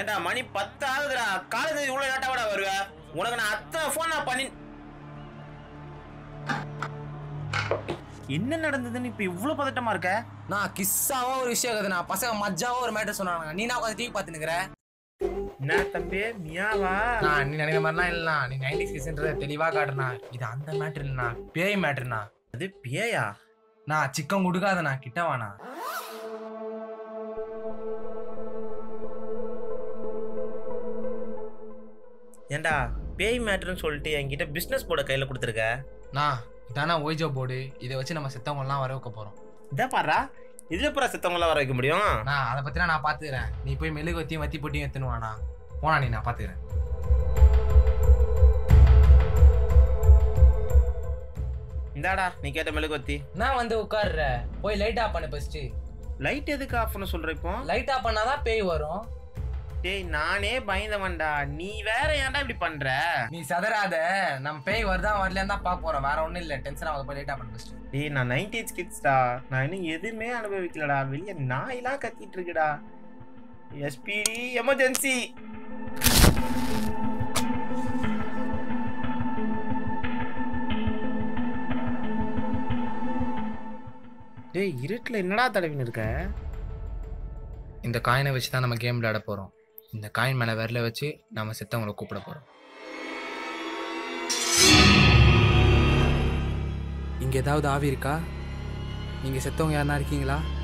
ஏன்டா மணி பத்து ஆகுதுடா காலேஜ் இவ்வளவு லேட்டா கூட வருவ உனக்கு நான் அத்தனை ஃபோன் நான் பண்ணி என்ன நடந்ததுன்னு இப்ப இவ்வளவு பதட்டமா இருக்க நான் கிஸ்ஸாவோ ஒரு விஷயம் இருக்குது நான் பசங்க மஜ்ஜாவோ ஒரு மேட்டர் சொன்னாங்க நீ நான் உட்காந்து டிவி பார்த்து நிக்கிற என்ன தம்பி மியாவா நான் நீ நினைக்கிற மாதிரிலாம் இல்லைண்ணா நீ நைன்டி கிஸ்ன்றத தெளிவா காட்டுனா இது அந்த மேட்டர் இல்லைண்ணா பேய் மேட்டர்ண்ணா அது பேயா நான் சிக்கன் கொடுக்காதண்ணா கிட்ட வாண்ணா ஏன்டா பேய் மேட்டர்னு சொல்லிட்டு என்கிட்ட பிசினஸ் போர்டை கையில கொடுத்துருக்க நான் இதானா ஓய்ஜோ போர்டு இதை வச்சு நம்ம செத்தவங்கலாம் வர வைக்க போறோம் இதை பாடுறா இதுல புறா சித்தவங்களாம் வர வைக்க முடியும் நான் அதை பத்திலாம் நான் பாத்துக்கிறேன் நீ போய் மெழுகு வத்தியும் வத்தி போட்டியும் எத்துனுவானா போனா நீ நான் பாத்துக்கிறேன் இந்தாடா நீ கேட்ட மெழுகுவத்தி நான் வந்து உட்கார்ற போய் லைட் ஆஃப் பண்ணு ஃபர்ஸ்ட் லைட் எதுக்கு ஆஃப் பண்ண சொல்ற இப்போ லைட் ஆஃப் பண்ணாதான் பேய் வரும் டேய் நானே பயந்தவன்டா நீ வேற ஏன்டா இப்படி பண்ற நீ சதறாத நம்ம பேய் வருதா வரலையா தான் பார்க்க போறோம் வேற ஒண்ணும் இல்ல டென்ஷன் ஆகாத போய் லைட் ஆஃப் பண்ணு ஃபர்ஸ்ட் டேய் நான் நைன்டீஸ் கிட்ஸ்டா நான் இன்னும் எதுவுமே அனுபவிக்கலடா வெளிய நாயெல்லாம் கத்திட்டு இருக்குடா எஸ்பிடி எமர்ஜென்சி டேய் இருட்டுல என்னடா தடவின்னு இருக்க இந்த காயினை வச்சு தான் நம்ம கேம் விளையாட போறோம் இந்த காயின் மேல விரல வச்சு நம்ம செத்தவங்களை கூப்பிட போறோம் இங்க ஏதாவது ஆவி இருக்கா நீங்க செத்தவங்க யாருனா இருக்கீங்களா